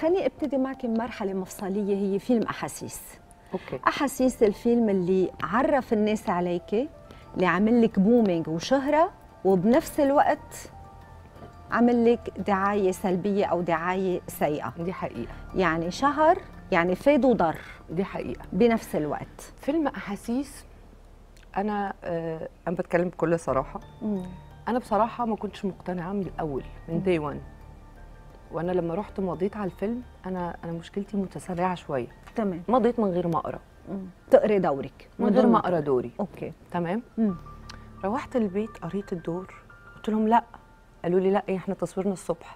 خليني ابتدي معك بمرحله مفصليه هي فيلم احاسيس اوكي احاسيس الفيلم اللي عرف الناس عليك اللي عمل لك بومينج وشهره وبنفس الوقت عمل لك دعايه سلبيه او دعايه سيئه دي حقيقه يعني شهر يعني فاد وضر دي حقيقه بنفس الوقت فيلم احاسيس انا آه انا بتكلم بكل صراحه انا بصراحه ما كنتش مقتنعه من الاول من داي 1 وانا لما رحت مضيت على الفيلم انا انا مشكلتي متسرعه شويه تمام مضيت من غير ما اقرا مم. تقري دورك من غير ما اقرا دوري اوكي تمام مم. روحت البيت قريت الدور قلت لهم لا قالوا لي لا احنا تصويرنا الصبح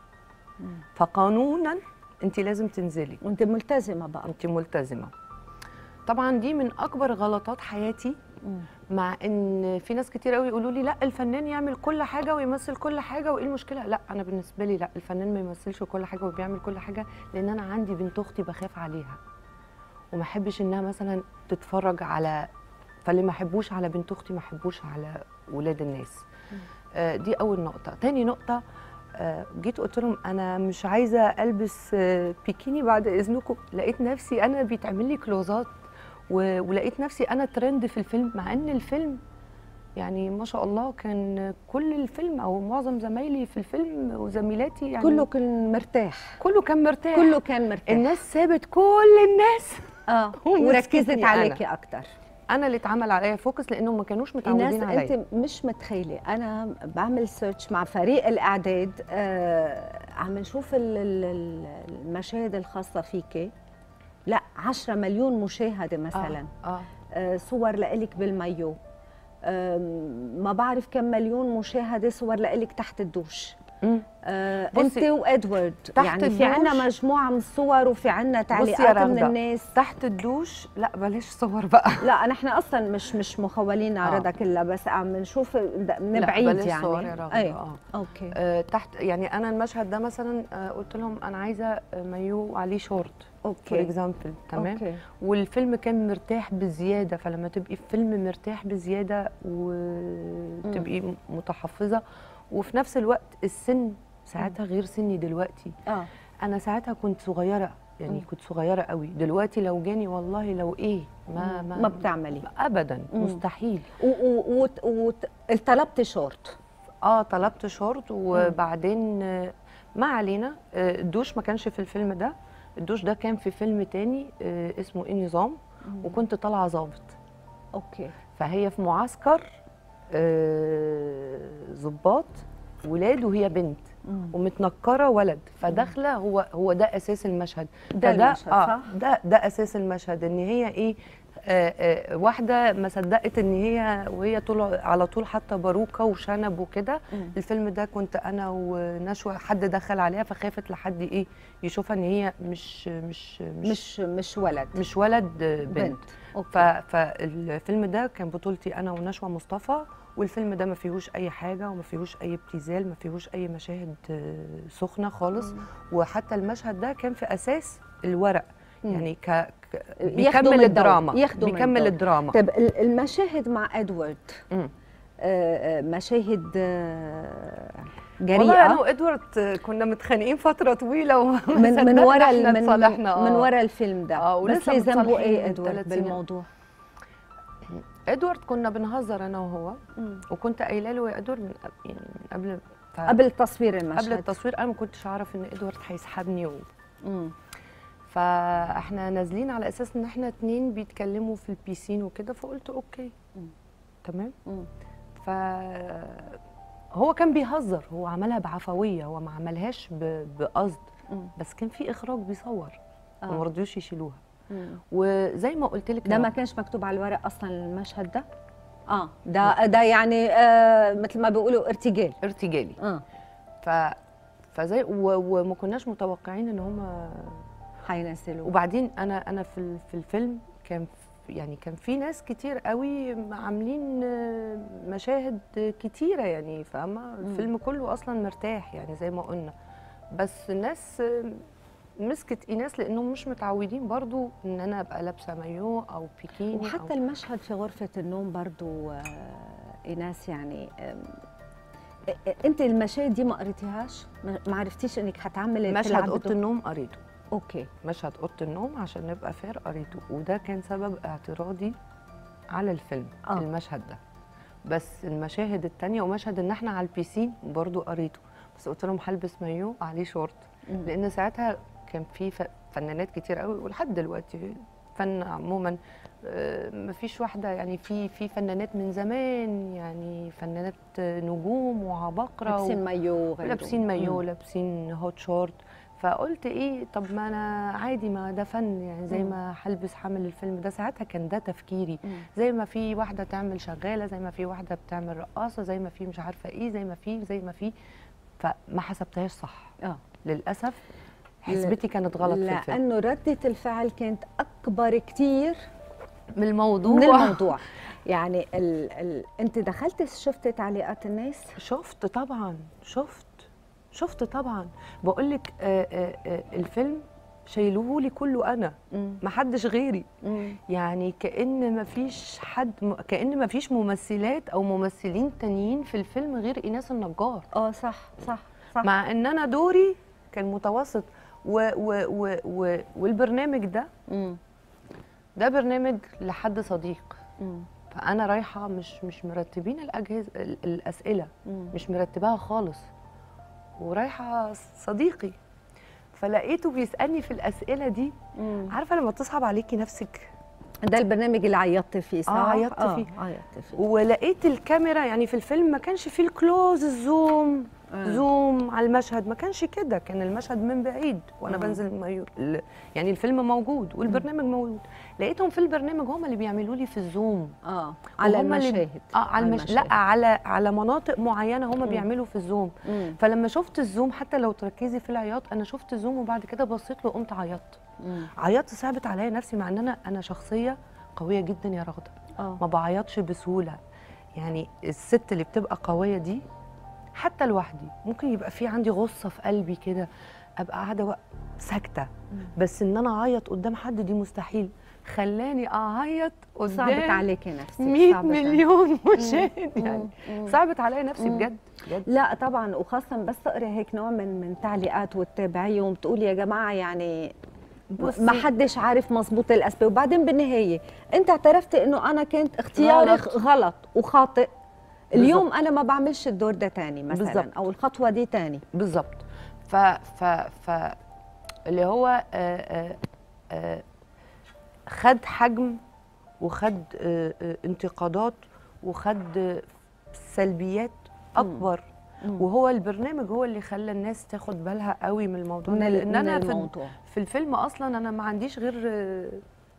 فقانونا انت لازم تنزلي وانت ملتزمه بقى انت ملتزمه طبعا دي من اكبر غلطات حياتي مم. مع ان في ناس كتير قوي يقولوا لي لا الفنان يعمل كل حاجه ويمثل كل حاجه وايه المشكله لا انا بالنسبه لي لا الفنان ما يمثلش كل حاجه وبيعمل كل حاجه لان انا عندي بنت اختي بخاف عليها وما احبش انها مثلا تتفرج على فاللي ما احبوش على بنت اختي ما احبوش على ولاد الناس آه دي اول نقطه تاني نقطه آه جيت قلت لهم انا مش عايزه البس آه بيكيني بعد اذنكم لقيت نفسي انا بيتعمل لي كلوزات و- ولقيت نفسي انا ترند في الفيلم مع ان الفيلم يعني ما شاء الله كان كل الفيلم او معظم زمايلي في الفيلم وزميلاتي يعني كله كان مرتاح كله كان مرتاح كله كان مرتاح الناس سابت كل الناس اه ومسكتني وركزت أنا. عليكي اكتر انا اللي اتعمل عليا فوكس لانهم ما كانوش الناس متعودين عليا انت مش متخيله انا بعمل سيرش مع فريق الاعداد آه عم نشوف ال- ال- ال- المشاهد الخاصه فيكي لا 10 مليون مشاهده مثلا اه, آه. آه صور لإلك بالمايو آم، ما بعرف كم مليون مشاهده صور لإلك تحت الدوش مم. آه انت بصي، وادوارد تحت يعني في عنا الدوش- مجموعه من الصور وفي عنا بصي يا تعليقات من رغدة، الناس تحت الدوش لا بلاش صور بقى لا نحن اصلا مش مش مخولين نعرضها آه. كلها بس عم نشوف من لا، بعيد بلاش يعني صور يا رغدة، أي. آه. اوكي آه تحت يعني انا المشهد ده مثلا آه قلت لهم انا عايزه آه، مايو عليه شورت فور اوكي اكزامبل تمام اوكي والفيلم كان مرتاح بزياده فلما تبقي في فيلم مرتاح بزياده وتبقي متحفظه وفي نفس الوقت السن ساعتها غير سني دلوقتي اه انا ساعتها كنت صغيره يعني مم. كنت صغيره قوي دلوقتي لو جاني والله لو ايه ما ما, ما بتعملي ابدا مم. مستحيل وطلبتي شورت اه طلبت شورت وبعدين آه، ما علينا آه، الدوش ما كانش في الفيلم ده الدوش ده كان في فيلم تاني آه، اسمه ايه نظام وكنت طالعه ظابط اوكي فهي في معسكر آه، ظباط ولاد وهي بنت مم. ومتنكره ولد فداخله هو هو ده اساس المشهد ده فده- المشهد، آه صح؟ ده ده اساس المشهد ان هي ايه آه آه واحده ما صدقت ان هي وهي طول على طول حاطه باروكه وشنب وكده مم. الفيلم ده كنت انا ونشوى حد دخل عليها فخافت لحد ايه يشوفها ان هي مش مش مش مش مش ولد مش ولد آه، بنت, بنت ف اوكي فالفيلم ده كان بطولتي انا ونشوى مصطفى والفيلم ده ما فيهوش اي حاجه وما فيهوش اي ابتذال ما فيهوش اي مشاهد آه، سخنه خالص وحتى المشهد ده كان في اساس الورق مم. يعني ك... ك... ياخدوا بيكمل من الدور، الدراما ياخدوا من بيكمل الدور. الدراما طيب ال- المشاهد مع ادوارد مم. آه، آه، مشاهد آه، والله انا جريئه وادوارد كنا متخانقين فتره طويله وما من من صدقنا ورا إحنا ال- من, اتصالحنا، من, من آه. ورا الفيلم ده آه، بس ولسه ليه ذنبه متصالحين ايه من ادوارد ثلاث سنين. بالموضوع ادوارد كنا بنهزر انا وهو مم. وكنت قايله له يا ادوارد من قبل يعني من قبل ف- قبل تصوير المشهد قبل التصوير انا ما كنتش اعرف ان ادوارد هيسحبني و... مم. فاحنا نازلين على اساس ان احنا اتنين بيتكلموا في البيسين وكده فقلت اوكي مم. تمام مم. ف هو كان بيهزر هو عملها بعفويه هو ما عملهاش ب... بقصد مم. بس كان في اخراج بيصور آه. وما رضيوش يشيلوها مم. وزي ما قلت لك ده ما كانش مكتوب على الورق اصلا المشهد ده اه ده ده يعني آه مثل ما بيقولوا ارتجال ارتجالي اه ف فزي و... وما كناش متوقعين ان هم حينزلوا وبعدين انا انا في ال- في الفيلم كان في- يعني كان في ناس كتير قوي عاملين آه، مشاهد كتيره يعني فاهمه الفيلم كله اصلا مرتاح يعني زي ما قلنا بس الناس آه، مسكت ايناس لانهم مش متعودين برضو ان انا ابقى لابسه مايو او بيكيني وحتى أو المشهد في غرفة النوم برضو آه، إيناس يعني آم، انت المشاهد دي ما قريتيهاش ما ما عرفتيش انك حتعملي مشهد تلعبي اوضه دور؟ النوم قريته اوكي مشهد اوضه النوم عشان نبقى فير قريته وده كان سبب اعتراضي على الفيلم آه. آه. المشهد ده بس المشاهد التانية ومشهد ان احنا على البيسين برضو قريته بس قلت لهم هلبس مايو عليه شورت مم. لان ساعتها كان في ف- فنانات كتير قوي ولحد دلوقتي فن عموما آه، مفيش واحده يعني في في فنانات من زمان يعني فنانات آه، نجوم وعباقره و- لابسين مايو وغيره. لابسين مايو مم. لابسين هوت شورت فقلت ايه طب ما انا عادي ما ده فن يعني زي مم. ما هلبس حامل الفيلم ده ساعتها كان ده تفكيري مم. زي ما في واحده تعمل شغاله زي ما في واحده بتعمل رقاصه زي ما في مش عارفه ايه زي ما في زي ما في فما حسبتهاش صح اه للاسف حسبتي كانت غلط في الفيلم لانه رده الفعل كانت اكبر كتير من الموضوع من الموضوع يعني ال... ال... انت دخلتي شفتي تعليقات الناس شفت طبعا شفت شفت طبعا بقول لك آه آه آه الفيلم شايلوه لي كله انا مم. ما حدش غيري مم. يعني كأن ما فيش حد م... كأن ما فيش ممثلات او ممثلين تانيين في الفيلم غير ايناس النجار اه صح صح صح مع ان انا دوري كان متوسط و... و... و... و... والبرنامج ده مم. ده برنامج لحد صديق مم. فانا رايحه مش مش مرتبين الاجهزه ال- الاسئله مم. مش مرتباها خالص ورايحه صديقي فلقيته بيسالني في الاسئله دي مم. عارفه لما تصعب عليكي نفسك ده البرنامج اللي عيطتي فيه صح؟ عيطت آه، فيه. عيطت فيه ولقيت الكاميرا يعني في الفيلم ما كانش فيه الكلوز الزوم آه. زوم على المشهد ما كانش كده كان المشهد من بعيد وانا آه. بنزل مايو ال- يعني الفيلم موجود والبرنامج موجود لقيتهم في البرنامج هم اللي بيعملوا لي في الزوم اه على وهم اللي- المشاهد اه على المش... لا على على مناطق معينه هم مم. بيعملوا في الزوم مم. فلما شفت الزوم حتى لو تركزي في العياط انا شفت الزوم وبعد كده بصيت له قمت عيطت مم. عيطت صعبت عليا نفسي مع ان انا انا شخصيه قويه جدا يا رغده اه ما بعيطش بسهوله يعني الست اللي بتبقى قويه دي حتى لوحدي ممكن يبقى في عندي غصه في قلبي كده ابقى قاعده وق- ساكته مم. بس ان انا اعيط قدام حد دي مستحيل خلاني اعيط صعبت قدام عليكي نفسك 100 صعبت عليكي. مليون مشاهد مم. يعني مم. صعبت عليا نفسي مم. بجد بجد لا طبعا وخاصة بس تقري هيك نوع من من تعليقات وتتابعيهم بتقولي يا جماعة يعني بصي. ما حدش عارف مظبوط الاسباب وبعدين بالنهاية انت اعترفتي انه انا كنت اختياري غلط. غلط, غلط وخاطئ اليوم انا ما بعملش الدور ده تاني مثلا بالظبط. او الخطوة دي تاني بالظبط ف ف ف اللي هو آه، آه، آه، خد حجم وخد آه، آه، انتقادات وخد آه، سلبيات اكبر مم. وهو البرنامج هو اللي خلى الناس تاخد بالها قوي من الموضوع من, ده ال- لان من انا في الموضوع في الفيلم اصلا انا ما عنديش غير آه،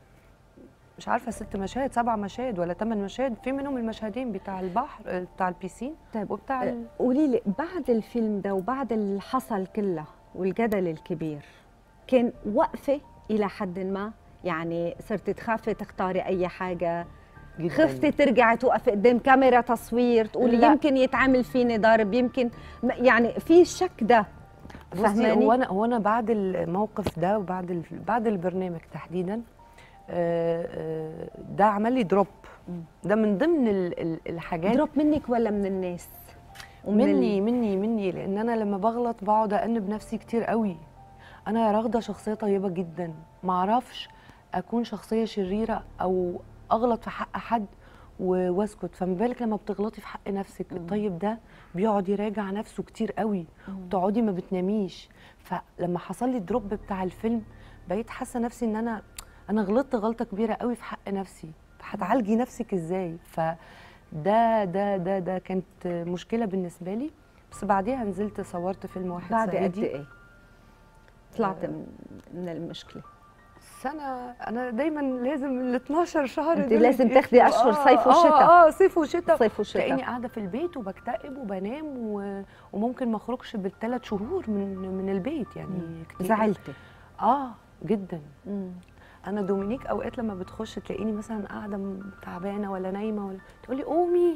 مش عارفه ست مشاهد سبع مشاهد ولا ثمان مشاهد في منهم المشهدين بتاع البحر آه، بتاع البيسين طيب وبتاع ال- قولي لي بعد الفيلم ده وبعد اللي حصل كله والجدل الكبير كان وقفة إلى حد ما يعني صرت تخافي تختاري أي حاجة جداً. خفتي ترجعي توقفي قدام كاميرا تصوير تقولي لا. يمكن يتعمل فيني ضرب يمكن م- يعني في الشك ده بصي فهماني؟ هو انا هو انا بعد الموقف ده وبعد ال- بعد البرنامج تحديدا آه، آه، ده عمل لي دروب مم. ده من ضمن ال- ال- الحاجات دروب منك ولا من الناس؟ ومن مني ال- مني مني لان انا لما بغلط بقعد انب نفسي كتير قوي انا يا راغده شخصيه طيبه جدا ما اعرفش اكون شخصيه شريره او اغلط في حق حد و- واسكت فما بالك لما بتغلطي في حق نفسك الطيب ده بيقعد يراجع نفسه كتير قوي تقعدي ما بتناميش فلما حصل لي الدروب بتاع الفيلم بقيت حاسه نفسي ان انا انا غلطت غلطه كبيره قوي في حق نفسي هتعالجي نفسك ازاي فده ده ده ده كانت مشكله بالنسبه لي بس بعديها نزلت صورت فيلم واحد بعد قد صعيدي إيه؟ طلعت من, من المشكلة سنه انا دايما لازم ال 12 شهر أنت دول لازم يتقفلوا. تاخدي أشهر آه، صيف وشتاء. اه اه صيف وشتاء صيف وشتاء تلاقيني قاعده في البيت وبكتئب وبنام و... وممكن ما اخرجش بالثلاث شهور من من البيت يعني كتير زعلتي اه جدا مم. انا دومينيك اوقات لما بتخش تلاقيني مثلا قاعده م- تعبانه ولا نايمه ولا تقولي قومي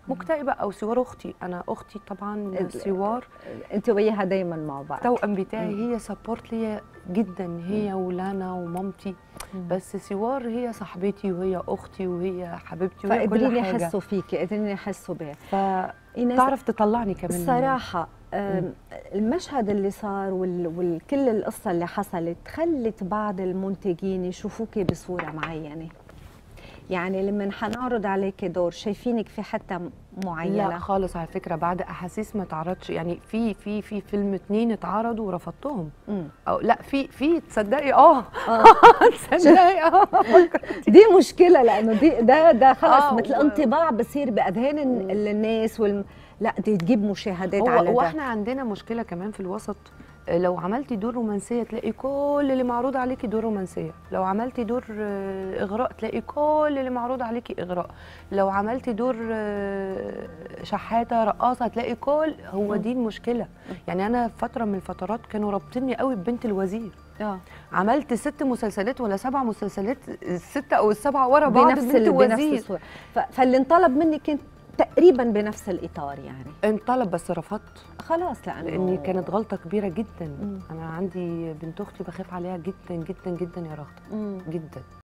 مكتئبه او سوار اختي انا اختي طبعا ال- سوار انت وياها دايما مع بعض التوأم بتاعي مم. هي سبورت ليا جدا هي ولانا ومامتي بس سوار هي صاحبتي وهي اختي وهي حبيبتي وهي كل فقادرين حاجه يحسوا فيكي قادرين يحسوا بها فتعرف ايناس تطلعني كمان من- الصراحة آم، المشهد اللي صار وال- وكل القصة اللي حصلت خلت بعض المنتجين يشوفوكي بصورة معينة يعني لما حنعرض عليك دور شايفينك في حتة معينة لا خالص على فكره بعد احاسيس ما اتعرضش يعني في في في فيلم اتنين اتعرضوا ورفضتهم مم. او لا في في تصدقي اه آه. تصدقي اه دي مشكلة لأنه دي ده ده خلص آه، مثل و- انطباع بصير بأذهان ال- الناس والم... لا دي تجيب مشاهدات هو على هو ده احنا عندنا مشكله كمان في الوسط آه، لو عملتي دور رومانسيه تلاقي كل اللي معروض عليكي دور رومانسيه لو عملتي دور آه، اغراء تلاقي كل اللي معروض عليكي اغراء لو عملتي دور آه، شحاته رقاصه هتلاقي كل هو دي المشكله يعني انا فتره من الفترات كانوا رابطيني قوي ببنت الوزير اه عملت ست مسلسلات ولا سبع مسلسلات الستة او السبعة ورا بعض بنفس بنت ال... بنفس وزير الصورة ف... فاللي انطلب منك كنت تقريبا بنفس الإطار يعني انطلب بس رفضت خلاص لأنه لاني كانت غلطه كبيره جدا مم. انا عندي بنت اختي بخاف عليها جدا جدا جدا يا رغده مم. جدا